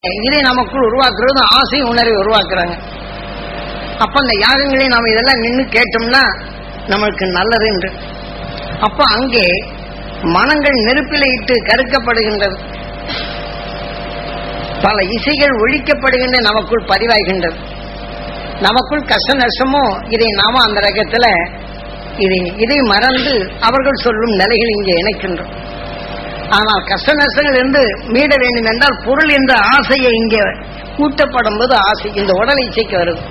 இதை நமக்குள் உருவாக்குறது ஆசை உணர்வை உருவாக்குறாங்க அப்ப அந்த யாகங்களை நாம இதெல்லாம் நின்று கேட்டோம்னா நம்மளுக்கு நல்லது என்று அப்ப அங்கே மனங்கள் நெருப்பில இட்டு கருக்கப்படுகின்றது பல இசைகள் ஒழிக்கப்படுகின்ற நமக்குள் பதிவாகின்றது நமக்குள் கஷ்ட நஷ்டமோ இதை நாம அந்த ரகத்துல இதை இதை மறந்து அவர்கள் சொல்லும் நிலைகள் இங்கே இணைக்கின்றோம் ஆனால் கஷ்ட நஷ்டங்கள் இருந்து மீட வேண்டும் என்றால் பொருள் என்ற ஆசையை இங்கே கூட்டப்படும் போது ஆசை இந்த உடல் இச்சைக்கு வருது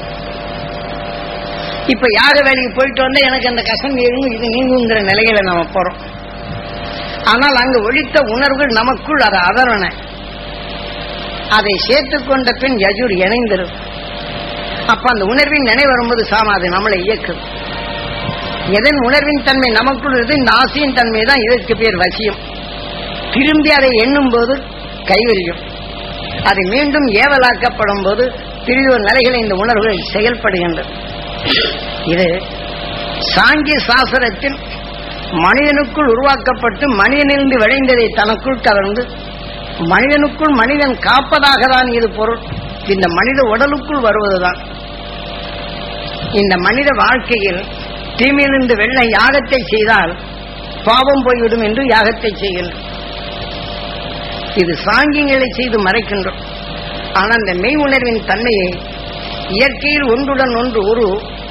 இப்ப யாக வேலைக்கு போயிட்டு வந்தா எனக்கு அந்த கஷ்டம் நீங்கும் இது நீங்குங்கிற நிலையில நாம போறோம் ஆனால் அங்கு ஒழித்த உணர்வுகள் நமக்குள் அது அதர்வன அதை சேர்த்துக் கொண்ட பின் யஜூர் இணைந்திரும் அப்ப அந்த உணர்வின் நினை வரும்போது சாமா அது நம்மளை இயக்குது எதன் உணர்வின் தன்மை நமக்குள் இருந்து இந்த ஆசையின் தன்மை தான் இதற்கு பேர் வசியம் திரும்பி அதை எண்ணும் போது கைவரியும் அது மீண்டும் ஏவலாக்கப்படும் போது பிரியோர் நிலைகளை இந்த உணர்வுகள் செயல்படுகின்றது இது சாங்கிய சாஸ்திரத்தில் மனிதனுக்குள் உருவாக்கப்பட்டு மனிதனிலிருந்து விளைந்ததை தனக்குள் கலந்து மனிதனுக்குள் மனிதன் காப்பதாக தான் இது பொருள் இந்த மனித உடலுக்குள் வருவதுதான் இந்த மனித வாழ்க்கையில் தீமையிலிருந்து வெள்ள யாகத்தை செய்தால் பாவம் போய்விடும் என்று யாகத்தை செய்கின்றோம் இது சாங்கியங்களை செய்து மறைக்கின்றோம் ஆனால் அந்த மெய் உணர்வின் தன்மையை இயற்கையில் ஒன்றுடன் ஒன்று ஒரு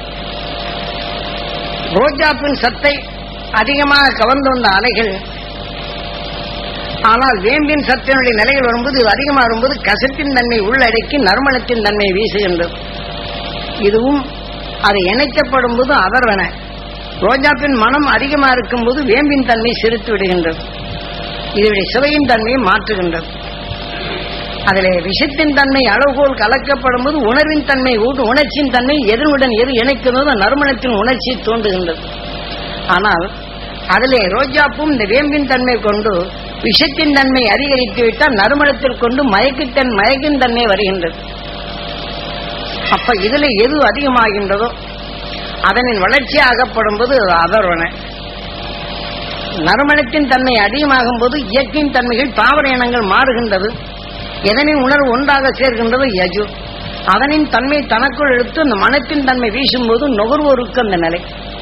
ரோஜாப்பின் சத்தை அதிகமாக கவர்ந்து வந்த அலைகள் ஆனால் வேம்பின் சத்தினுடைய நிலையில் வரும்போது இது அதிகமாக வரும்போது கசத்தின் தன்மை உள்ளடக்கி நறுமணத்தின் தன்மை வீசுகின்றது இதுவும் அது இணைக்கப்படும் போது அதர்வன ரோஜாப்பின் மனம் அதிகமாக இருக்கும்போது வேம்பின் தன்மை சிரித்து விடுகின்றது இதனுடைய சுவையின் தன்மையை மாற்றுகின்றது அதில் விஷத்தின் தன்மை அளவுகோல் கலக்கப்படும் போது உணர்வின் தன்மை ஊட்டு உணர்ச்சியின் தன்மை எதனுடன் எது இணைக்கிறது நறுமணத்தின் உணர்ச்சி தோன்றுகின்றது ஆனால் அதிலே ரோஜாப்பும் இந்த வேம்பின் தன்மை கொண்டு விஷத்தின் தன்மை அதிகரித்து விட்டால் நறுமணத்தில் கொண்டு மயக்கத்தன் மயக்கின் தன்மை வருகின்றது அப்ப இதுல எது அதிகமாகின்றதோ அதனின் வளர்ச்சி ஆகப்படும் போது அது அதர்வன நறுமணத்தின் தன்மை அதிகமாகும் போது இயற்கையின் தன்மைகள் தாவர இனங்கள் மாறுகின்றது எதனின் உணர்வு ஒன்றாக சேர்கின்றது யஜு அதனின் தன்மை தனக்குள் எடுத்து அந்த மனத்தின் தன்மை வீசும்போது நுகர்வோருக்கு அந்த நிலை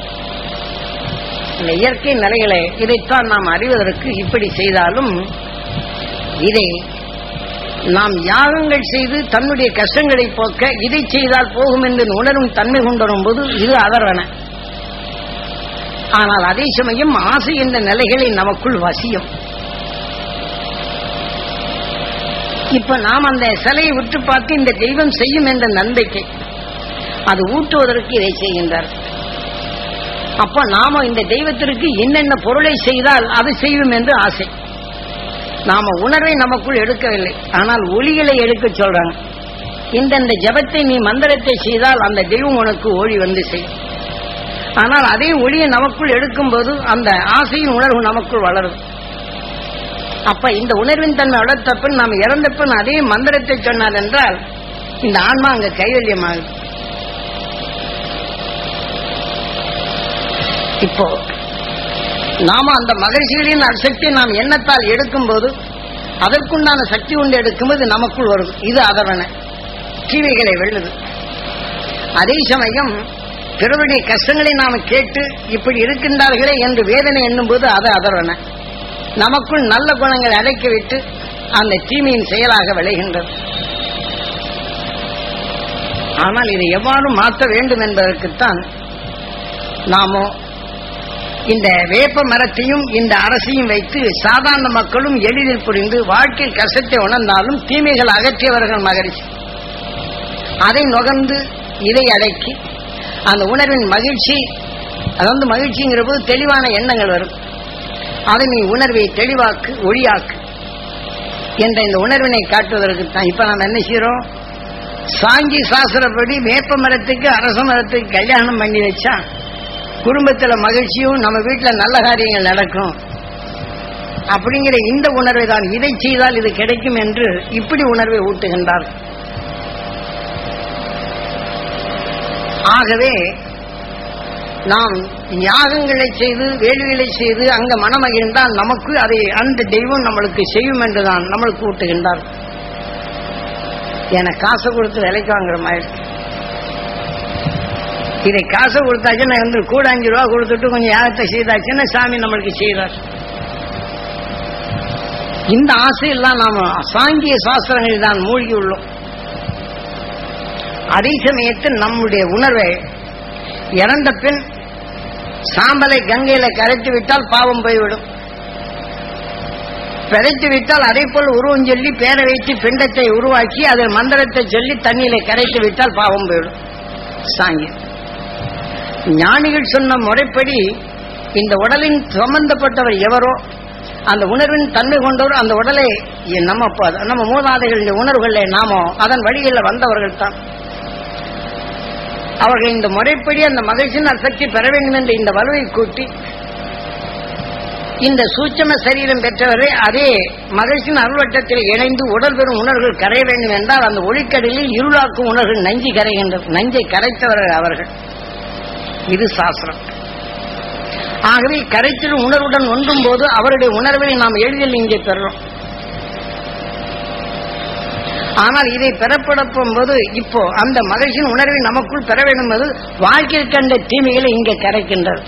இந்த இயற்கை நிலைகளை இதைத்தான் நாம் அறிவதற்கு இப்படி செய்தாலும் இதை நாம் யாகங்கள் செய்து தன்னுடைய கஷ்டங்களை போக்க இதை செய்தால் போகும் என்று உணரும் தன்மை கொண்டு போது இது அதர்வன ஆனால் அதே சமயம் ஆசை என்ற நிலைகளை நமக்குள் வசியம் இப்ப நாம் அந்த சிலையை விட்டு பார்த்து இந்த தெய்வம் செய்யும் என்ற நம்பிக்கை அது ஊட்டுவதற்கு இதை செய்கின்றார் அப்ப நாம இந்த தெய்வத்திற்கு என்னென்ன பொருளை செய்தால் அது செய்யும் என்று ஆசை நாம உணர்வை நமக்குள் எடுக்கவில்லை ஆனால் ஒளிகளை எடுக்க சொல்றாங்க இந்தந்த ஜபத்தை நீ மந்திரத்தை செய்தால் அந்த தெய்வம் உனக்கு ஒளி வந்து செய்யும் ஆனால் அதே ஒளியை நமக்குள் எடுக்கும்போது அந்த ஆசையின் உணர்வு நமக்குள் வளரும் அப்ப இந்த உணர்வின் தன்மை வளர்த்த பின் நாம் இறந்த பின் அதே மந்திரத்தை சொன்னார் என்றால் இந்த ஆன்மா அங்க கைவல்யமாகுது இப்போ நாம அந்த மகிழ்ச்சிகளின் சக்தி நாம் எண்ணத்தால் எடுக்கும்போது அதற்குண்டான சக்தி கொண்டு எடுக்கும்போது நமக்குள் வருது இது அதவன தீவைகளை வெல்லுது அதே சமயம் பிறருடைய கஷ்டங்களை நாம் கேட்டு இப்படி இருக்கின்றார்களே என்று வேதனை எண்ணும்போது அது அதர்வன நமக்குள் நல்ல குணங்களை அடைக்க விட்டு அந்த தீமையின் செயலாக விளைகின்றது ஆனால் இதை எவ்வாறு மாற்ற வேண்டும் என்பதற்குத்தான் நாமோ இந்த வேப்ப மரத்தையும் இந்த அரசையும் வைத்து சாதாரண மக்களும் எளிதில் புரிந்து வாழ்க்கையில் கஷ்டத்தை உணர்ந்தாலும் தீமைகள் அகற்றியவர்கள் மகிழ்ச்சி அதை நுகர்ந்து இதை அடக்கி அந்த உணர்வின் மகிழ்ச்சி அதாவது மகிழ்ச்சிங்கிற போது தெளிவான எண்ணங்கள் வரும் அதை நீ உணர்வை தெளிவாக்கு ஒளியாக்கு என்ற இந்த உணர்வினை காட்டுவதற்கு தான் இப்ப நாம் என்ன செய்யறோம் சாங்கி சாஸ்திரப்படி வேப்ப மரத்துக்கு அரச மரத்துக்கு கல்யாணம் பண்ணி வச்சா குடும்பத்துல மகிழ்ச்சியும் நம்ம வீட்டுல நல்ல காரியங்கள் நடக்கும் அப்படிங்கிற இந்த உணர்வை தான் இதை செய்தால் இது கிடைக்கும் என்று இப்படி உணர்வை ஊட்டுகின்றார் ஆகவே நாம் யாகங்களை செய்து வேள்விகளை செய்து அங்க மனமகிழ்ந்தால் நமக்கு அதை அந்த தெய்வம் நம்மளுக்கு செய்யும் என்றுதான் நம்மளுக்கு ஊட்டுகின்றார் எனக்கு காசை கொடுத்து விலைக்கு வாங்குற மாதிரி இதை காசை கொடுத்தாச்சுன்னா வந்து கூட அஞ்சு ரூபா கொடுத்துட்டு கொஞ்சம் யாகத்தை செய்தாச்சுன்னா சாமி நம்மளுக்கு செய்தார் இந்த ஆசையெல்லாம் நாம சாங்கிய சாஸ்திரங்களில் தான் மூழ்கி உள்ளோம் அதே சமயத்தில் நம்முடைய உணர்வை இறந்த பின் சாம்பலை கங்கையில கரைத்து விட்டால் பாவம் போய்விடும் விதைத்து விட்டால் அதை போல் உருவம் சொல்லி பேரை வைத்து பிண்டத்தை உருவாக்கி அதில் மந்திரத்தை சொல்லி தண்ணியில கரைத்து விட்டால் பாவம் போயிடும் சாங்கியம் ஞானிகள் சொன்ன முறைப்படி இந்த உடலின் சம்பந்தப்பட்டவர் எவரோ அந்த உணர்வின் தன்மை கொண்டவர் அந்த உடலை நம்ம ப- நம்ம மூதாதைகளின் உணர்வுகளை நாமோ அதன் வழியில் வந்தவர்கள் தான் அவர்கள் இந்த முறைப்படி அந்த மகிழ்ச்சியின் சக்தி பெற வேண்டும் என்று இந்த வலுவை கூட்டி இந்த சூட்சம சரீரம் பெற்றவரை அதே மகிழ்ச்சியின் அருள்வட்டத்தில் இணைந்து உடல் பெறும் உணர்வுகள் கரைய வேண்டும் என்றால் அந்த ஒளிக்கடலில் இருளாக்கும் உணர்வுகள் நஞ்சி கரைகின்றது நஞ்சை கரைத்தவர்கள் அவர்கள் இது சாஸ்திரம் ஆகவே கரைத்திடும் உணர்வுடன் ஒன்றும் போது அவருடைய உணர்வை நாம் எளிதில் இங்கே பெறுறோம் ஆனால் இதை பெறப்படப்பும் போது இப்போ அந்த மகிழ்ச்சியின் உணர்வை நமக்குள் பெற வேண்டும் போது வாழ்க்கையில் கண்ட தீமைகளை இங்கே கரைக்கின்றது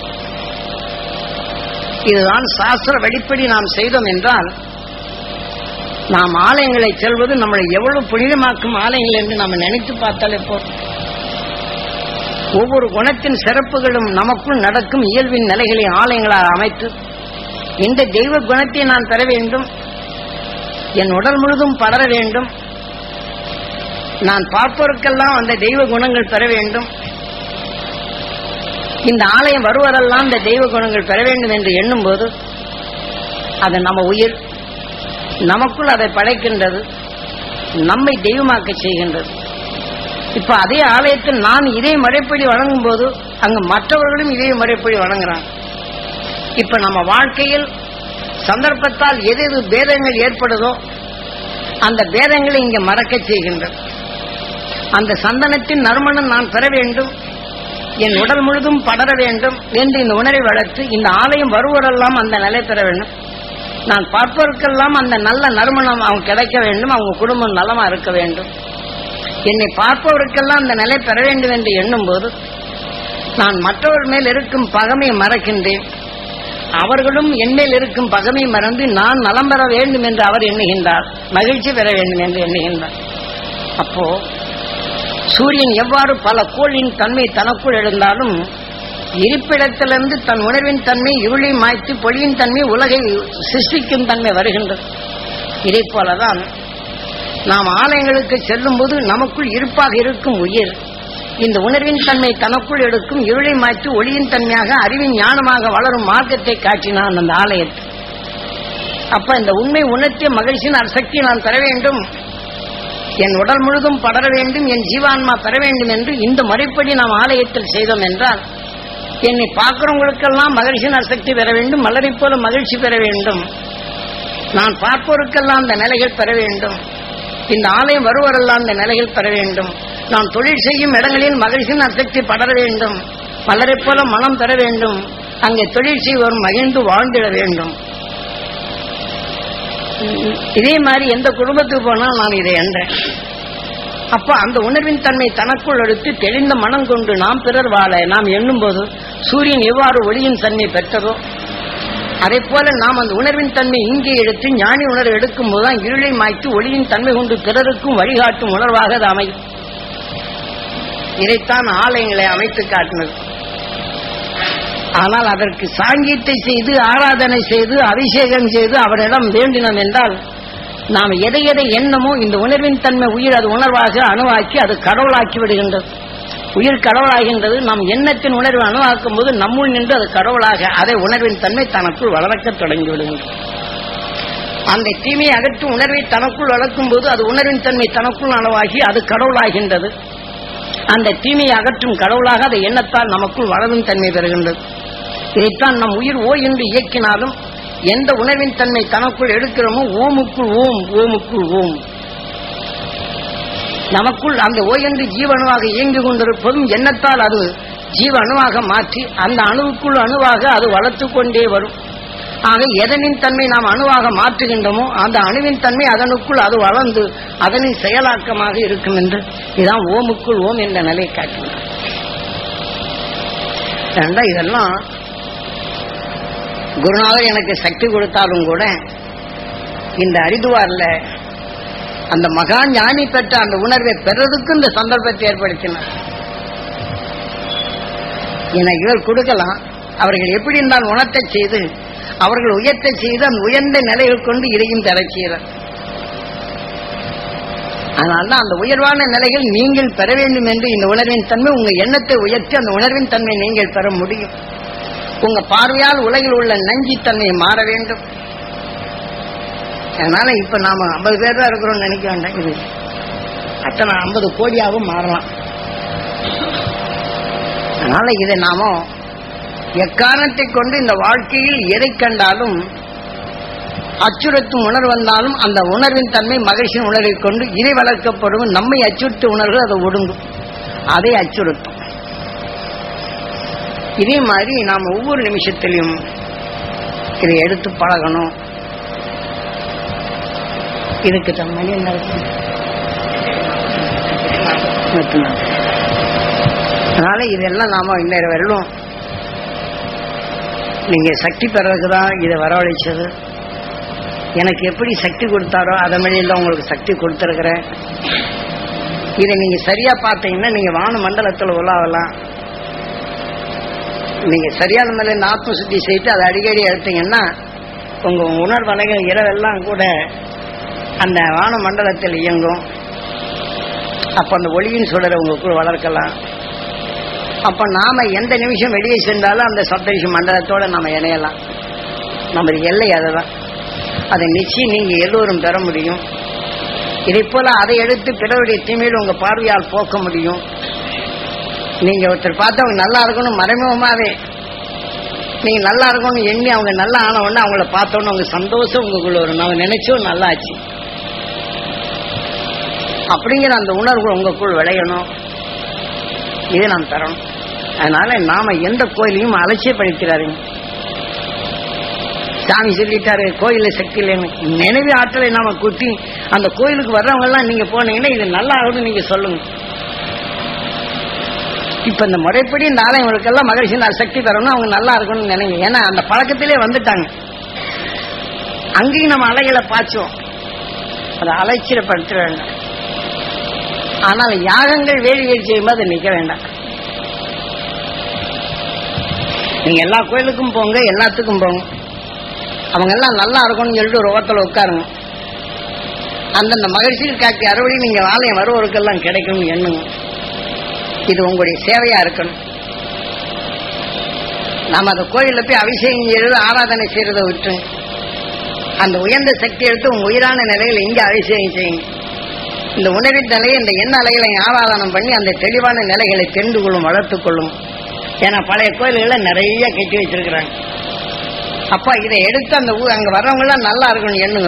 இதுதான் சாஸ்திர வெளிப்படி நாம் செய்தோம் என்றால் நாம் ஆலயங்களை செல்வது நம்மளை எவ்வளவு புனிதமாக்கும் ஆலயங்கள் என்று நாம் நினைத்து பார்த்தாலே போதும் ஒவ்வொரு குணத்தின் சிறப்புகளும் நமக்குள் நடக்கும் இயல்பின் நிலைகளை ஆலயங்களாக அமைத்து இந்த தெய்வ குணத்தை நான் பெற வேண்டும் என் உடல் முழுதும் படர வேண்டும் நான் பார்ப்பவருக்கெல்லாம் அந்த தெய்வ குணங்கள் பெற வேண்டும் இந்த ஆலயம் வருவதெல்லாம் இந்த தெய்வ குணங்கள் பெற வேண்டும் என்று எண்ணும் போது அது நம்ம உயிர் நமக்குள் அதை படைக்கின்றது நம்மை தெய்வமாக்க செய்கின்றது இப்ப அதே ஆலயத்தில் நான் இதே முறைப்படி வழங்கும் போது அங்கு மற்றவர்களும் இதே முறைப்படி வழங்குறாங்க இப்ப நம்ம வாழ்க்கையில் சந்தர்ப்பத்தால் எது எது பேதங்கள் ஏற்படுதோ அந்த பேதங்களை இங்க மறக்க செய்கின்றது அந்த சந்தனத்தின் நறுமணம் நான் பெற வேண்டும் என் உடல் முழுதும் படர வேண்டும் என்று இந்த உணரை வளர்த்து இந்த ஆலயம் வருவரெல்லாம் அந்த நிலை பெற வேண்டும் நான் பார்ப்பவருக்கெல்லாம் அந்த நல்ல நறுமணம் அவங்க கிடைக்க வேண்டும் அவங்க குடும்பம் நலமா இருக்க வேண்டும் என்னை பார்ப்பவருக்கெல்லாம் அந்த நிலை பெற வேண்டும் என்று எண்ணும் போது நான் மற்றவர் மேல் இருக்கும் பகமையை மறக்கின்றேன் அவர்களும் என் மேல் இருக்கும் பகமை மறந்து நான் நலம் பெற வேண்டும் என்று அவர் எண்ணுகின்றார் மகிழ்ச்சி பெற வேண்டும் என்று எண்ணுகின்றார் அப்போ சூரியன் எவ்வாறு பல கோளின் தன்மை தனக்குள் எழுந்தாலும் இருப்பிடத்திலிருந்து தன் உணர்வின் தன்மை இருளை மாய்த்து பொழியின் தன்மை உலகை சிருஷ்டிக்கும் தன்மை வருகின்றது இதை போலதான் நாம் ஆலயங்களுக்கு செல்லும் போது நமக்குள் இருப்பாக இருக்கும் உயிர் இந்த உணர்வின் தன்மை தனக்குள் எடுக்கும் இருளை மாற்றி ஒளியின் தன்மையாக அறிவின் ஞானமாக வளரும் மார்க்கத்தை காட்டினான் அந்த ஆலயத்தில் அப்ப இந்த உண்மை உணர்த்திய மகிழ்ச்சியின் சக்தி நான் பெற வேண்டும் என் உடல் முழுதும் படர வேண்டும் என் ஜீவான்மா பெற வேண்டும் என்று இந்த முறைப்படி நாம் ஆலயத்தில் செய்தோம் என்றால் என்னை பார்க்கிறவங்களுக்கெல்லாம் மகிழ்ச்சியின் சக்தி பெற வேண்டும் மலரைப் போல மகிழ்ச்சி பெற வேண்டும் நான் பார்ப்போருக்கெல்லாம் அந்த நிலைகள் பெற வேண்டும் இந்த ஆலயம் வருவரெல்லாம் அந்த நிலைகள் பெற வேண்டும் நான் தொழில் செய்யும் இடங்களில் மகிழ்ச்சியின் அசக்தி படர வேண்டும் மலரைப் போல மனம் பெற வேண்டும் அங்கே தொழில் செய்வோர் மகிழ்ந்து வாழ்ந்திட வேண்டும் இதே மாதிரி எந்த குடும்பத்துக்கு போனால் நான் இதை என்றேன் அப்ப அந்த உணர்வின் தன்மை தனக்குள் எடுத்து தெளிந்த மனம் கொண்டு நாம் பிறர் வாழ நாம் எண்ணும் போது சூரியன் எவ்வாறு ஒளியின் தன்மை பெற்றதோ அதே போல நாம் அந்த உணர்வின் தன்மை இங்கே எடுத்து ஞானி உணர்வு எடுக்கும் போதுதான் இருளை மாய்த்து ஒளியின் தன்மை கொண்டு பிறருக்கும் வழிகாட்டும் உணர்வாக அது அமையும் இதைத்தான் ஆலயங்களை அமைத்து காட்டினது ஆனால் அதற்கு சாங்கீத்தை செய்து ஆராதனை செய்து அபிஷேகம் செய்து அவரிடம் வேண்டினோம் என்றால் நாம் எதை எதை எண்ணமோ இந்த உணர்வின் தன்மை உயிர் அது உணர்வாக அணுவாக்கி அது கடவுளாக்கி விடுகின்றது உயிர் கடவுளாகின்றது நம் எண்ணத்தின் உணர்வு அணுவாக்கும் போது நம்முள் நின்று அது கடவுளாக அதை உணர்வின் தன்மை தனக்குள் வளர்க்க தொடங்கி விடுகின்றது அந்த தீமையை அகற்றும் உணர்வை தனக்குள் வளர்க்கும் போது அது உணர்வின் தன்மை தனக்குள் அணுவாகி அது கடவுளாகின்றது அந்த தீமையை அகற்றும் கடவுளாக அதை எண்ணத்தால் நமக்குள் வளரும் தன்மை பெறுகின்றது இதைத்தான் நம் உயிர் ஓ என்று இயக்கினாலும் எந்த உணர்வின் தன்மை தனக்குள் எடுக்கிறோமோ ஓமுக்குள் ஓம் ஓமுக்குள் ஓம் நமக்குள் அந்த ஓ என்று ஜீவணுவாக இயங்கிக் கொண்டிருப்பதும் எண்ணத்தால் அது ஜீவ அணுவாக மாற்றி அந்த அணுவுக்குள் அணுவாக அது வளர்த்து கொண்டே வரும் ஆக எதனின் தன்மை நாம் அணுவாக மாற்றுகின்றோமோ அந்த அணுவின் தன்மை அதனுக்குள் அது வளர்ந்து அதனின் செயலாக்கமாக இருக்கும் என்று இதான் ஓமுக்குள் ஓம் என்ற நிலை காட்டினார் ஏண்டா இதெல்லாம் குருநாதர் எனக்கு சக்தி கொடுத்தாலும் கூட இந்த அறிதுவார்ல அந்த மகா ஞானி பெற்ற அந்த உணர்வை பெறதுக்கு இந்த சந்தர்ப்பத்தை ஏற்படுத்தினார் எனக்கு இவர் கொடுக்கலாம் அவர்கள் எப்படி இருந்தால் உணர்த்தச் செய்து அவர்கள் உயர்த்தச் செய்து அந்த உயர்ந்த நிலையில் கொண்டு இதையும் தரச் செய்கிறார் அதனால்தான் அந்த உயர்வான நிலைகள் நீங்கள் பெற வேண்டும் என்று இந்த உணர்வின் தன்மை உங்க எண்ணத்தை உயர்த்தி அந்த உணர்வின் தன்மை நீங்கள் பெற முடியும் உங்க பார்வையால் உலகில் உள்ள நஞ்சித்தன்மை மாற வேண்டும் அதனால இப்ப நாம ஐம்பது பேர் தான் இருக்கிறோம் நினைக்க வேண்டாம் இது அத்தனை ஐம்பது கோடியாகவும் மாறலாம் அதனால இதை நாம எக்காரணத்தை கொண்டு இந்த வாழ்க்கையில் எதை கண்டாலும் அச்சுறுத்தும் உணர்வு வந்தாலும் அந்த உணர்வின் தன்மை மகிழ்ச்சியின் உணர்வை கொண்டு இதை வளர்க்கப்படும் நம்மை அச்சுறுத்த உணர்வு அதை ஒடுங்கும் அதை அச்சுறுத்தும் இதே மாதிரி நாம் ஒவ்வொரு நிமிஷத்திலையும் இதை எடுத்து பழகணும் இதுக்கு தன் மணி என்ன இருக்கு? இருபத்தி நாலு. அதனால இதெல்லாம் நாம இன்னொரு வரலும் நீங்க சக்தி பெறதுக்கு தான் இதை வரவழைச்சது எனக்கு எப்படி சக்தி கொடுத்தாரோ அதன் வழியில் உங்களுக்கு சக்தி கொடுத்துருக்கிறேன் இதை நீங்க சரியா பார்த்தீங்கன்னா நீங்க வான மண்டலத்தில் உலாவலாம் நீங்க சரியான முறையில் ஆத்ம சுத்தி செய்து அதை அடிக்கடி எடுத்தீங்கன்னா உங்க உணர்வலைகள் இரவெல்லாம் கூட அந்த வான மண்டலத்தில் இயங்கும் அப்ப அந்த ஒளியின் சுடரை உங்களுக்குள் வளர்க்கலாம் அப்ப நாம எந்த நிமிஷம் வெளியே சென்றாலும் அந்த சப்தரிஷி மண்டலத்தோட நாம இணையலாம் நமது எல்லை அதுதான் அதை நிச்சயம் நீங்க எல்லோரும் பெற முடியும் இதை போல அதை எடுத்து பிறருடைய தீமையில் உங்க பார்வையால் போக்க முடியும் நீங்க ஒருத்தர் பார்த்து அவங்க நல்லா இருக்கணும் மறைமுகமாவே நீங்க நல்லா இருக்கணும்னு எண்ணி அவங்க நல்லா ஆன உடனே அவங்கள பார்த்தோன்னு அவங்க சந்தோஷம் உங்களுக்குள்ள வரும் நம்ம நினைச்சோம் நல்லா ஆச்சு அப்படிங்கிற அந்த உணர்வு உங்களுக்குள் விளையணும் இதை நாம் தரணும் அதனால நாம எந்த கோயிலையும் அலட்சியப்படுத்திடாதீங்க சாமி சொல்லிட்டாரு கோயில்ல சக்தி இல்லைன்னு நினைவு ஆற்றலை நாம கூட்டி அந்த கோயிலுக்கு வர்றவங்க எல்லாம் நீங்க போனீங்கன்னா இது நல்லா ஆகுதுன்னு நீங்க சொல்லுங்க இப்ப இந்த முறைப்படி இந்த ஆலயங்களுக்கெல்லாம் மகிழ்ச்சி சக்தி பெறணும் அவங்க நல்லா இருக்கணும்னு நினைங்க ஏன்னா அந்த பழக்கத்திலே வந்துட்டாங்க அங்கேயும் நம்ம அலைகளை பாய்ச்சோம் அதை அலைச்சிடப்படுத்த வேண்டாம் ஆனால் யாகங்கள் வேள்விகள் செய்யும்போது அது நிக்க வேண்டாம் நீங்க எல்லா கோயிலுக்கும் போங்க எல்லாத்துக்கும் போங்க அவங்க எல்லாம் நல்லா இருக்கணும்னு சொல்லிட்டு ஒரு ஓரத்தில் உட்காருங்க அந்தந்த மகிழ்ச்சியில் காட்டி அறுவடை நீங்க ஆலயம் வருவோருக்கெல்லாம் கிடைக்கும்னு எண்ணுங்க இது உங்களுடைய சேவையா இருக்கணும் நாம அந்த கோயில்ல போய் அபிஷேகம் செய்யறது ஆராதனை செய்யறதை விட்டு அந்த உயர்ந்த சக்தி எடுத்து உங்க உயிரான நிலையில் இங்க அபிஷேகம் செய்யுங்க இந்த உணர்வின் நிலையை இந்த எண்ண அலைகளை ஆராதனம் பண்ணி அந்த தெளிவான நிலைகளை தெரிந்து கொள்ளும் வளர்த்துக் கொள்ளும் ஏன்னா பழைய கோயில்களை நிறைய கட்டி வச்சிருக்கிறாங்க அப்பா இதை எடுத்து அந்த ஊர் அங்க வர்றவங்க எல்லாம் நல்லா இருக்கணும் எண்ணுங்க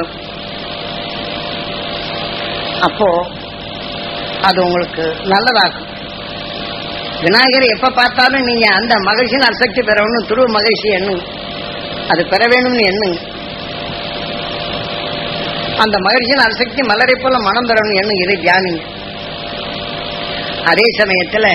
அப்போ அது உங்களுக்கு நல்லதாக்கும் விநாயகர் எப்ப பார்த்தாலும் நீங்க அந்த மகிழ்ச்சியின் அசக்தி பெறணும் துருவ மகிழ்ச்சி எண்ணுங்க அது பெற வேணும்னு எண்ணுங்க அந்த மகிழ்ச்சியின் அசக்தி மலரை போல மனம் பெறணும் எண்ணுங்க இதை தியானிங்க அதே சமயத்துல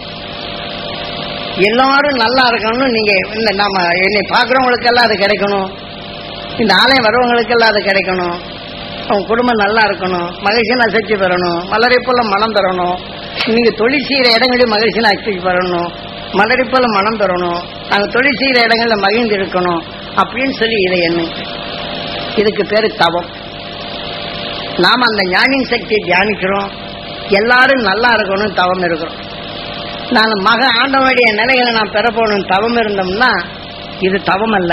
எல்லாரும் நல்லா இருக்கணும்னு நீங்க இந்த நாம என்னை பாக்குறவங்களுக்கெல்லாம் அது கிடைக்கணும் இந்த ஆலயம் வர்றவங்களுக்கெல்லாம் அது கிடைக்கணும் அவங்க குடும்பம் நல்லா இருக்கணும் மகிழ்ச்சியான சக்தி பெறணும் மலரை போல மனம் பெறணும் நீங்க தொழில் செய்யற இடங்களில் மகிழ்ச்சியான சக்தி பெறணும் மலரை போல மனம் பெறணும் நாங்க தொழில் செய்யற இடங்கள்ல மகிழ்ந்து இருக்கணும் அப்படின்னு சொல்லி இதை என்ன இதுக்கு பேரு தவம் நாம அந்த ஞானின் சக்தியை தியானிக்கிறோம் எல்லாரும் நல்லா இருக்கணும் தவம் இருக்கிறோம் நான் மக ஆண்டவனுடைய நிலைகளை நான் பெற போகணும் தவம் இருந்தோம்னா இது தவம் அல்ல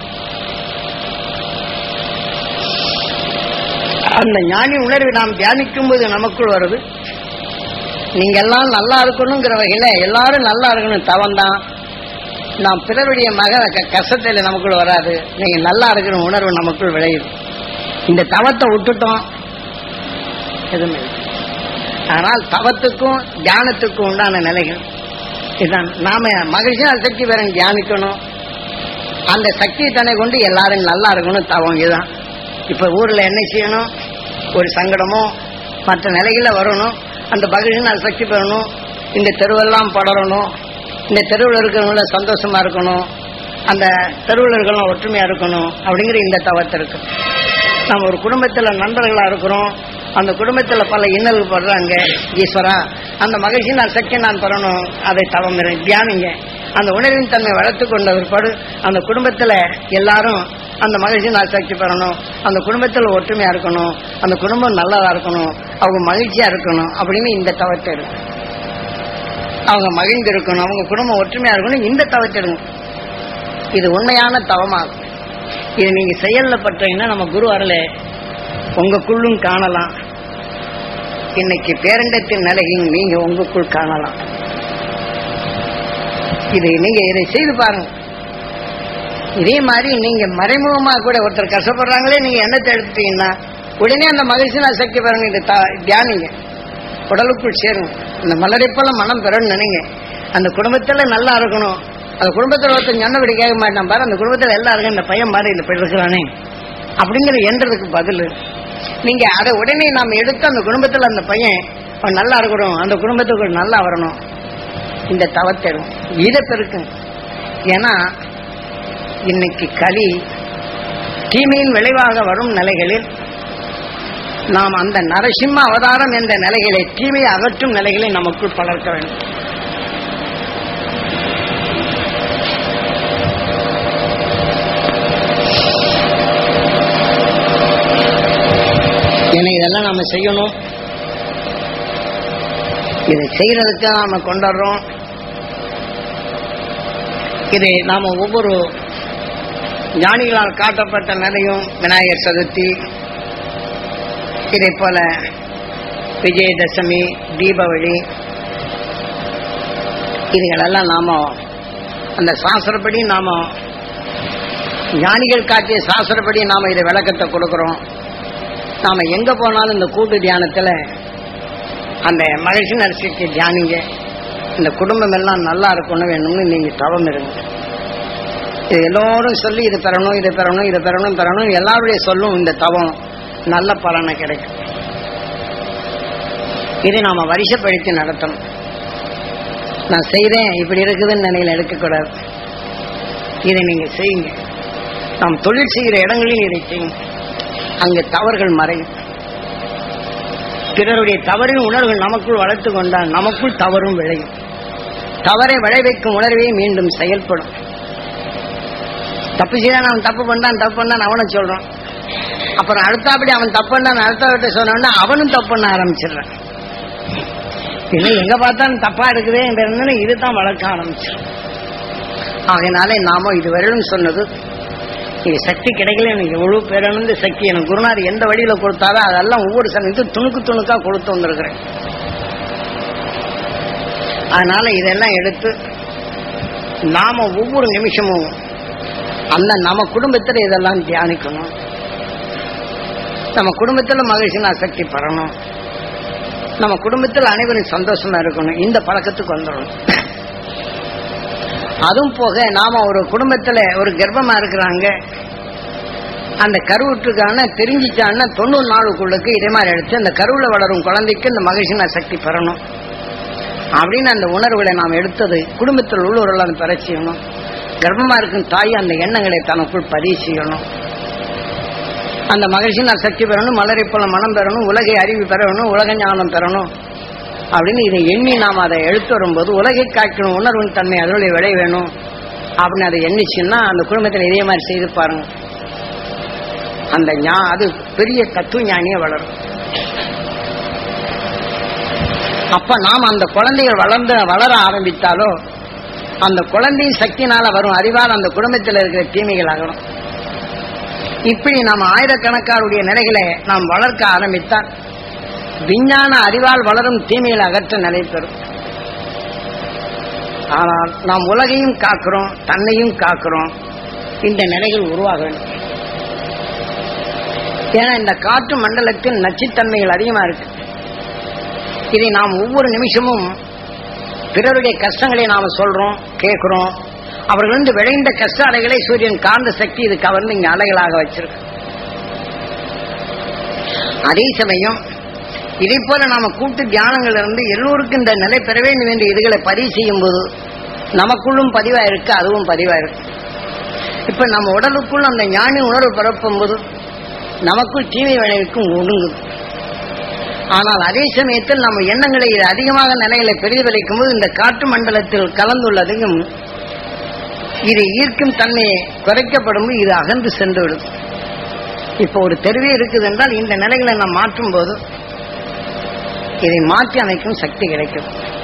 அந்த ஞானி உணர்வை நாம் தியானிக்கும் போது நமக்குள் வருது நீங்க எல்லாம் நல்லா இருக்கணுங்கிற வகையில எல்லாரும் நல்லா இருக்கணும் தவம் தான் நாம் பிறருடைய மக க- கஷ்டத்துல நமக்குள் வராது நீங்க நல்லா இருக்கிற உணர்வு நமக்குள் விளையுது இந்த தவத்தை விட்டுட்டோம் எதுவுமே இல்லை. ஆனால் தவத்துக்கும் தியானத்துக்கும் உண்டான நிலைகள் இதுதான் நாம மகிழ்ச்சியா சக்தி பெற தியானிக்கணும் அந்த சக்தியை தன்னை கொண்டு எல்லாரும் நல்லா இருக்கணும் தவம் இதுதான் இப்ப ஊர்ல என்ன செய்யணும் ஒரு சங்கடமோ மற்ற நிலைகள்ல வரணும் அந்த பகுதியில் சக்தி பெறணும் இந்த தெருவெல்லாம் படரணும் இந்த தெருவில் இருக்கிறவங்கள சந்தோஷமா இருக்கணும் அந்த தெருவில் இருக்கிறவங்க ஒற்றுமையா இருக்கணும் அப்படிங்கிற இந்த தவத்தை இருக்கு நம்ம ஒரு குடும்பத்துல நண்பர்களா இருக்கிறோம் அந்த குடும்பத்துல பல இன்னல்கள் படுறாங்க ஈஸ்வரா அந்த மகிழ்ச்சி நான் சக்தி நான் பெறணும் அதை தவம் இரு- தியானிங்க அந்த உணர்வின் தன்மை வளர்த்து கொண்ட பிற்பாடு அந்த குடும்பத்துல எல்லாரும் அந்த மகிழ்ச்சி நான் சக்தி பெறணும் அந்த குடும்பத்துல ஒற்றுமையா இருக்கணும் அந்த குடும்பம் நல்லதா இருக்கணும் அவங்க மகிழ்ச்சியா இருக்கணும் அப்படின்னு இந்த தவத்தை இருக்கு அவங்க மகிழ்ந்து இருக்கணும் அவங்க குடும்பம் ஒற்றுமையா இருக்கணும் இந்த தவத்தை எடுங்க இது உண்மையான தவமாகும் இது நீங்க செயல்ல பற்றீங்கன்னா நம்ம குரு அருள உங்களுக்குள்ளும் காணலாம் இன்னைக்கு பேரண்டத்தின் நிலையும் நீங்க உங்களுக்குள் காணலாம் இது நீங்க இதை செய்து பாருங்க இதே மாதிரி நீங்க மறைமுகமா கூட ஒருத்தர் கஷ்டப்படுறாங்களே நீங்க எண்ணத்தை எடுத்துட்டீங்கன்னா உடனே அந்த மகிழ்ச்சி நான் சக்தி பாருங்க இது தா- தியானிங்க உடலுக்குள் சேரும் இந்த மலரைப்போல மனம் பெறணும்னு நினைங்க அந்த குடும்பத்துல நல்லா இருக்கணும் அந்த குடும்பத்துல ஒருத்தன் சொன்னபடி கேட்க மாட்டான் பாரு அந்த குடும்பத்துல எல்லாம் இருக்கு இந்த பையன் மாதிரி இந்த போய் இருக்கிறானே அப்படிங்கிற என்றதுக்கு பதில் நீங்க அதை உடனே நாம எடுத்து அந்த குடும்பத்துல அந்த பையன் அவன் நல்லா இருக்கணும் அந்த குடும்பத்துக்கு நல்லா வரணும் இந்த தவத்தரும் இதை பெருக்கும் ஏன்னா இன்னைக்கு களி தீமையின் விளைவாக வரும் நிலைகளில் நாம் அந்த நரசிம்ம அவதாரம் என்ற நிலைகளை தீமையை அகற்றும் நிலைகளை நமக்குள் வளர்க்க வேண்டும் ஏன்னா இதெல்லாம் நாம செய்யணும் இதை செய்யறதுக்கு நாம கொண்டாடுறோம் இதை நாம ஒவ்வொரு ஞானிகளால் காட்டப்பட்ட நிலையும் விநாயகர் சதுர்த்தி இதே போல விஜயதசமி தீபாவளி இதுகளெல்லாம் நாம அந்த சாஸ்திரப்படி நாம ஞானிகள் காட்டிய சாஸ்திரப்படி நாம இதை விளக்கத்தை கொடுக்கிறோம் நாம எங்க போனாலும் இந்த கூட்டு தியானத்துல அந்த மகிழ்ச்சி நரசிக்கு தியானிங்க இந்த குடும்பம் எல்லாம் நல்லா இருக்கணும் வேணும்னு நீங்க தவம் இருங்க இது எல்லோரும் சொல்லி இது பெறணும் இது பெறணும் இது பெறணும் பெறணும் எல்லாருடைய சொல்லும் இந்த தவம் நல்ல பலனை கிடைக்கும் இதை நாம வரிசைப்படுத்தி நடத்தணும் நான் செய்றேன் இப்படி இருக்குதுன்னு நினைவில் எடுக்கக்கூடாது இதை நீங்க செய்யுங்க நாம் தொழில் செய்கிற இடங்களில் இதை செய்யுங்க அங்கு தவறுகள் மறையும் பிறருடைய தவறின் உணர்வுகள் நமக்குள் வளர்த்து கொண்டால் நமக்குள் தவறும் விளையும் தவறை விளைவிக்கும் உணர்வே மீண்டும் செயல்படும் தப்பு செய்தான் அவன் தப்பு பண்ணான் தப்பு பண்ணான் அவனை சொல்றான் அப்புறம் அடுத்தாப்படி அவன் தப்பு பண்ணான் அடுத்தவர்கிட்ட சொன்னா அவனும் தப்பு பண்ண ஆரம்பிச்சிடுறான் இல்லை எங்க பார்த்தாலும் தப்பா இருக்குதே என்று இதுதான் வளர்க்க ஆரம்பிச்சிடும் அதனாலே நாம இதுவரையிலும் சொன்னது இது சக்தி கிடைக்கல எனக்கு எவ்வளவு பேரணுந்த சக்தி எனக்கு குருநாதர் எந்த வழியில கொடுத்தாரோ அதெல்லாம் ஒவ்வொரு சமயத்தும் துணுக்கு துணுக்கா கொடுத்து வந்திருக்கிறேன் அதனால இதெல்லாம் எடுத்து நாம ஒவ்வொரு நிமிஷமும் அந்த நம்ம குடும்பத்துல இதெல்லாம் தியானிக்கணும் நம்ம குடும்பத்துல மகிழ்ச்சி சக்தி பெறணும் நம்ம குடும்பத்தில் அனைவரும் சந்தோஷமா இருக்கணும் இந்த பழக்கத்துக்கு வந்துடணும் அதுவும் போக நாம ஒரு குடும்பத்துல ஒரு கர்ப்பமா இருக்கிறாங்க அந்த கருவுற்றுக்கான தெரிஞ்சிச்சான்னா தொண்ணூறு நாளுக்குள்ளுக்கு இதே மாதிரி எடுத்து அந்த கருவுல வளரும் குழந்தைக்கு இந்த மகிழ்ச்சி சக்தி பெறணும் அப்படின்னு அந்த உணர்வுகளை நாம் எடுத்தது குடும்பத்தில் உள்ளவர்கள் அதை பெற செய்யணும் கர்ப்பமா இருக்கும் தாய் அந்த எண்ணங்களை தனக்குள் பதிவு செய்யணும் அந்த மகிழ்ச்சி நான் சக்தி பெறணும் மலரை போல மனம் பெறணும் உலகை அறிவு பெறணும் உலக ஞானம் பெறணும் அப்படின்னு இதை எண்ணி நாம் அதை எடுத்து வரும்போது உலகை காக்கணும் உணர்வின் தன்மை அதனுடைய விளை வேணும் அப்படின்னு அதை எண்ணிச்சுன்னா அந்த குடும்பத்தில் இதே மாதிரி செய்து பாருங்க அந்த ஞா அது பெரிய தத்துவ ஞானியே வளரும் அப்ப நாம் அந்த குழந்தைகள் வளர்ந்து வளர ஆரம்பித்தாலோ அந்த குழந்தையின் சக்தினால வரும் அறிவால் அந்த குடும்பத்தில் இருக்கிற தீமைகள் அகலும் இப்படி நாம் ஆயிரக்கணக்காருடைய நிலைகளை நாம் வளர்க்க ஆரம்பித்தால் விஞ்ஞான அறிவால் வளரும் தீமைகளை அகற்ற நிலை பெறும் ஆனால் நாம் உலகையும் காக்கிறோம் தன்னையும் காக்கிறோம் இந்த நிலைகள் உருவாக வேண்டும் ஏன்னா இந்த காற்று மண்டலத்தில் நச்சுத்தன்மைகள் அதிகமா இருக்கு இதை நாம் ஒவ்வொரு நிமிஷமும் பிறருடைய கஷ்டங்களை நாம சொல்றோம் கேட்கிறோம் அவர்கள் வந்து விளைந்த கஷ்ட அலைகளை சூரியன் காந்த சக்தி இது கவர்ந்து இங்க அலைகளாக வச்சிருக்கு அதே சமயம் இதை போல நாம கூட்டு தியானங்கள் இருந்து எல்லோருக்கும் இந்த நிலை பெற வேண்டும் என்று இதுகளை பதிவு செய்யும் போது நமக்குள்ளும் பதிவா இருக்கு அதுவும் பதிவா இருக்கு இப்ப நம்ம உடலுக்குள் அந்த ஞானி உணர்வு பரப்பும் போது நமக்குள் தீமை விளைவிக்கும் ஒடுங்குது ஆனால் அதே சமயத்தில் நம்ம எண்ணங்களை இது அதிகமாக நிலைகளை பிரதிபலிக்கும் போது இந்த காற்று மண்டலத்தில் கலந்துள்ளதையும் இது ஈர்க்கும் தன்மையை குறைக்கப்படும் போது இது அகன்று சென்று விடும் இப்போ ஒரு தெருவே இருக்குது என்றால் இந்த நிலைகளை நாம் மாற்றும் போது இதை மாற்றி அமைக்கும் சக்தி கிடைக்கும்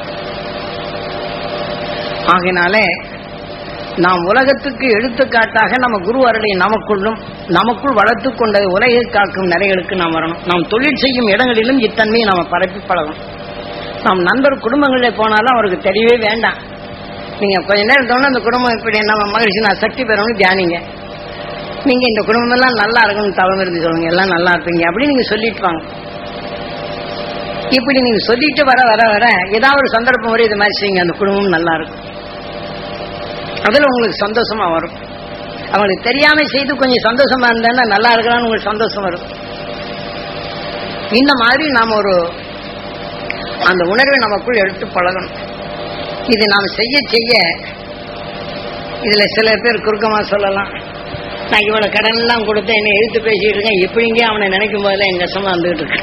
ஆகையினாலே நாம் உலகத்துக்கு எடுத்துக்காட்டாக நம்ம குரு அருளை நமக்குள்ளும் நமக்குள் வளர்த்து கொண்ட உலகை காக்கும் நிலைகளுக்கு நாம் வரணும் நாம் தொழில் செய்யும் இடங்களிலும் இத்தன்மையை நாம் பரப்பி பழகணும் நாம் நண்பர் குடும்பங்களில் போனாலும் அவருக்கு தெரியவே வேண்டாம் நீங்க கொஞ்ச நேரம் தோணும் அந்த குடும்பம் இப்படி நம்ம மகிழ்ச்சி நான் சக்தி பெறணும்னு தியானிங்க நீங்க இந்த குடும்பம் எல்லாம் நல்லா இருக்கணும்னு தவம் இருந்து சொல்லுங்க எல்லாம் நல்லா இருப்பீங்க அப்படி நீங்க சொல்லிட்டு வாங்க இப்படி நீங்க சொல்லிட்டு வர வர வர ஏதாவது ஒரு சந்தர்ப்பம் வரை இது மாதிரி செய்யுங்க அந்த குடும்பம் நல்லா இருக்கும் அதுல உங்களுக்கு சந்தோஷமா வரும் அவங்களுக்கு தெரியாம செய்து கொஞ்சம் சந்தோஷமா இருந்தா நல்லா இருக்கலாம்னு உங்களுக்கு சந்தோஷம் வரும் இந்த மாதிரி நாம ஒரு அந்த உணர்வை நமக்குள் எடுத்து பழகணும் இது நாம் செய்ய செய்ய இதுல சில பேர் குறுக்கமா சொல்லலாம் நான் இவ்வளவு கடன் எல்லாம் கொடுத்து என்னை எழுத்து பேசிட்டு இருக்கேன் எப்படிங்க அவனை நினைக்கும் போதெல்லாம் என் கஷ்டமா வந்துகிட்டு இருக்கு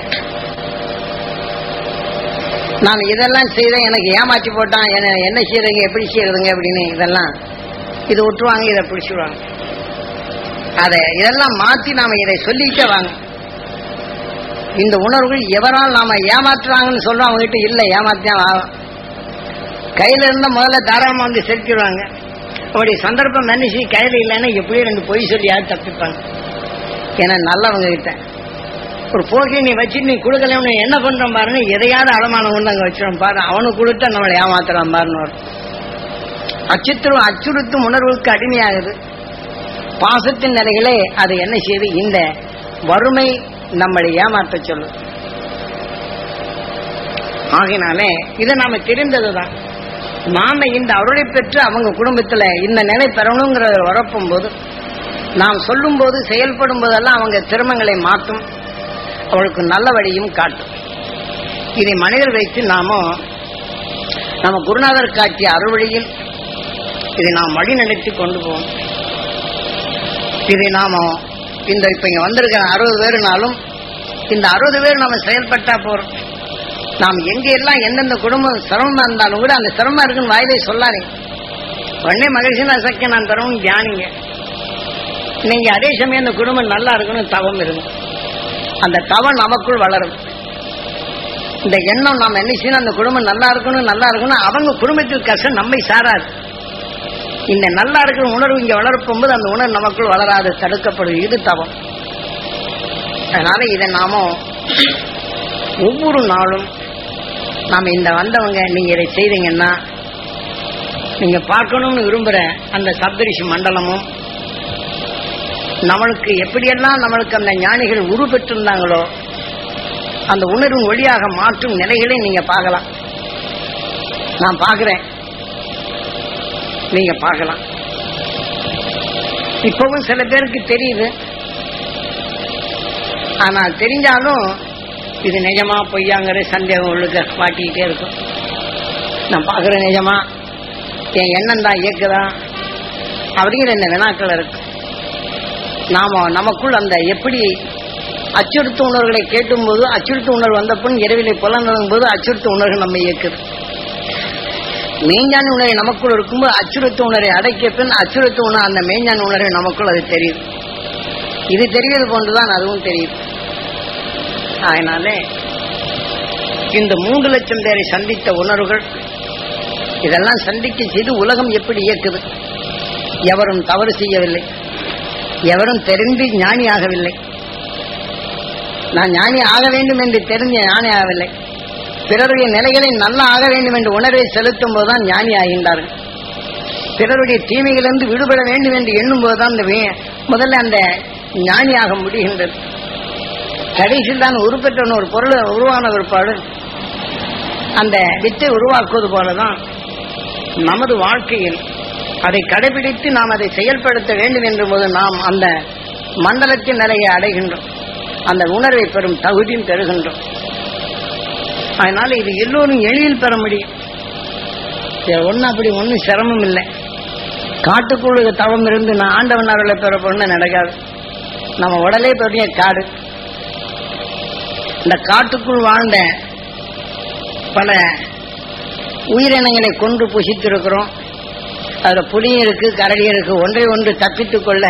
நான் இதெல்லாம் செய்தேன் எனக்கு ஏமாற்றி போட்டான் என்ன என்ன செய்யறதுங்க எப்படி செய்யறதுங்க அப்படின்னு இதெல்லாம் இது விட்டுருவாங்க இதை பிடிச்சிடுவாங்க அதை இதெல்லாம் மாத்தி நாம இதை சொல்லிட்டே வாங்க இந்த உணர்வுகள் எவரால் நாம ஏமாற்றுறாங்கன்னு சொல்றோம் அவங்க கிட்ட இல்ல ஏமாத்தியான் ஆகும் கையில இருந்த முதல்ல தாராளமா வந்து செலுத்திடுவாங்க அப்படி சந்தர்ப்பம் மனுஷி கையில இல்லைன்னா எப்படியும் ரெண்டு பொய் சொல்லியாவது தப்பிப்பாங்க ஏன்னா நல்லவங்க கிட்ட ஒரு போக்கி நீ வச்சு நீ கொடுக்கலன்னு என்ன பண்றோம் பாருங்க எதையாவது அடமானம் கொண்டு அங்க வச்சிடும் பாரு அவனுக்கு கொடுத்தா நம்மளை ஏமாத்துறான் பாருன்னு வரும் அச்சுறுத்தும் அச்சுறுத்தும் உணர்வுக்கு அடிமையாகுது பாசத்தின் நிலைகளே அது என்ன செய்யுது இந்த வறுமை நம்மளை ஏமாற்ற சொல்லும் ஆகினாலே இதை நாம தெரிந்ததுதான் நாம இந்த அருளை பெற்று அவங்க குடும்பத்துல இந்த நிலை பெறணுங்கிற வரப்பும் போது நாம் சொல்லும் போது செயல்படும் போதெல்லாம் அவங்க திறமங்களை மாற்றும் அவளுக்கு நல்ல வழியும் காட்டும் இதை மனிதர் வைத்து நாம நம்ம குருநாதர் காட்டிய அறுவழியில் இதை நாம் வழி நடத்தி கொண்டு போவோம் இதை நாம இந்த இப்ப இங்க வந்திருக்கிற அறுபது பேருனாலும் இந்த அறுபது பேர் நம்ம செயல்பட்டா போறோம் நாம் எங்க எல்லாம் எந்தெந்த குடும்பம் சிரமமா இருந்தாலும் கூட அந்த சிரமமா இருக்குன்னு வாயிலே சொல்லாதீங்க உடனே மகிழ்ச்சினா சக்தி நான் தரவும் தியானிங்க நீங்க அதே சமயம் அந்த குடும்பம் நல்லா இருக்கணும் தவம் இருங்க அந்த தவம் நமக்குள் வளரும் இந்த எண்ணம் நாம் என்ன செய்யணும் அந்த குடும்பம் நல்லா இருக்கணும் நல்லா இருக்கணும் அவங்க குடும்பத்தில் கஷ்டம் நம்மை சாராது இந்த நல்லா இருக்கிற உணர்வு இங்க வளர்ப்பும் போது அந்த உணர்வு நமக்குள் வளராது தடுக்கப்படும் இது தவம் அதனால இதை நாம ஒவ்வொரு நாளும் நாம இந்த வந்தவங்க நீங்க இதை செய்தீங்கன்னா நீங்க பார்க்கணும்னு விரும்புற அந்த சப்தரிஷி மண்டலமும் நம்மளுக்கு எப்படியெல்லாம் நம்மளுக்கு அந்த ஞானிகள் உரு பெற்றிருந்தாங்களோ அந்த உணர்வின் ஒளியாக மாற்றும் நிலைகளை நீங்க பார்க்கலாம் நான் பார்க்கிறேன் நீங்க பார்க்கலாம் இப்பவும் சில பேருக்கு தெரியுது ஆனா தெரிஞ்சாலும் இது நிஜமா பொய்யாங்கிற சந்தேகம் உள்ளுக்க மாட்டிக்கிட்டே இருக்கும் நான் பார்க்குற நிஜமா என் எண்ணம் தான் இயக்குதா அப்படிங்கிற இந்த வினாக்கள் இருக்கு நாம நமக்குள் அந்த எப்படி அச்சுறுத்து உணர்வுகளை கேட்டும்போது அச்சுறுத்து உணர்வு வந்த பின் இரவிலை புலனும் போது அச்சுறுத்து உணர்வு நம்ம இயக்குது மெய்ஞான உணர்வை நமக்குள் இருக்கும்போது அச்சுறுத்து உணர்வை அடக்கிய பின் அச்சுறுத்து உணர்வு அந்த மெய்ஞான உணர்வை நமக்குள் அது தெரியுது இது தெரிவது போன்றுதான் அதுவும் தெரியுது அதனாலே இந்த மூன்று லட்சம் பேரை சந்தித்த உணர்வுகள் இதெல்லாம் சந்திக்க செய்து உலகம் எப்படி இயக்குது எவரும் தவறு செய்யவில்லை எவரும் தெரிந்து ஞானி ஆகவில்லை நான் ஞானி ஆக வேண்டும் என்று தெரிஞ்ச ஞானி ஆகவில்லை பிறருடைய நிலைகளை நல்லா ஆக வேண்டும் என்று உணர்வை செலுத்தும் போதுதான் ஞானி ஆகின்றார்கள் பிறருடைய தீமைகளிலிருந்து விடுபட வேண்டும் என்று எண்ணும் போதுதான் அந்த வே- முதல்ல அந்த ஞானியாக முடிகின்றது கடைசியில் தான் உருப்பெற்ற ஒரு பொருள் உருவான பிற்பாடு அந்த வித்தை உருவாக்குவது போலதான் நமது வாழ்க்கையில் அதை கடைபிடித்து நாம் அதை செயல்படுத்த வேண்டும் என்ற போது நாம் அந்த மண்டலத்தின் நிலையை அடைகின்றோம் அந்த உணர்வை பெறும் தகுதியும் பெறுகின்றோம் அதனால இது எல்லோரும் எளிதில் பெற முடியும் ஒன்றும் அப்படி ஒன்றும் சிரமம் இல்லை காட்டுக்குள்ள தவம் இருந்து நான் ஆண்டவன் அருளை பெற போன நடக்காது நம்ம உடலே பெரிய காடு இந்த காட்டுக்குள் வாழ்ந்த பல உயிரினங்களை கொண்டு புசித்திருக்கிறோம் அதுல புலியும் இருக்கு கரடியும் இருக்கு ஒன்றை ஒன்று தப்பித்துக் கொள்ள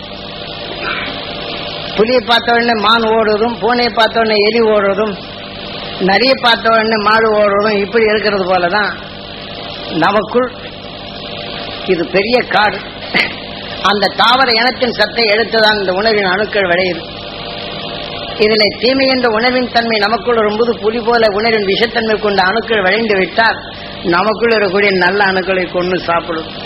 புலியை பார்த்த உடனே மான் ஓடுறதும் பூனையை பார்த்த உடனே எலி ஓடுறதும் நரிய பார்த்த உடனே மாடு ஓடுறதும் இப்படி இருக்கிறது போலதான் நமக்குள் இது பெரிய காடு அந்த தாவர இனத்தின் சத்தை எடுத்துதான் இந்த உணவின் அணுக்கள் விளையுது இதில் தீமை என்ற உணவின் தன்மை நமக்குள் வரும்போது புலி போல உணவின் விஷத்தன்மை கொண்ட அணுக்கள் விளைந்து விட்டால் நமக்குள் இருக்கக்கூடிய நல்ல அணுக்களை கொண்டு சாப்பிடும்